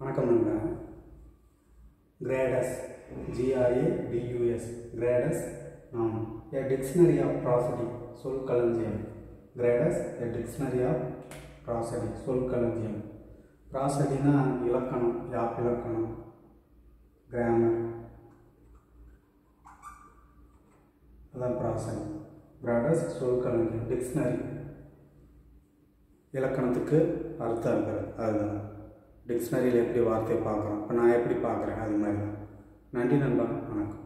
வணக்கம் நண்பா கிரேடஸ் GRA TUS கிரேடஸ் நாம் ஏ டிக்ஷனரி ஆஃப் ப்ராசடி சொல் களஞ்சியம் கிரேடஸ் ஏ டிக்ஷனரி ஆஃப் ப்ராசடி சொல் களஞ்சியம் ப்ராசடினா இலக்கணம் யாப் இலக்கணம் கிராமர் அதான் ப்ராசடி கிராடஸ் சொல் களஞ்சியம் டிக்ஷனரி இலக்கணத்துக்கு அர்த்தம் இருக்கிறது அதுதான் டிக்ஷனரியில் எப்படி வார்த்தையை பார்க்குறோம் இப்போ நான் எப்படி பார்க்குறேன் அது மாதிரி தான் நன்றி நண்பா வணக்கம்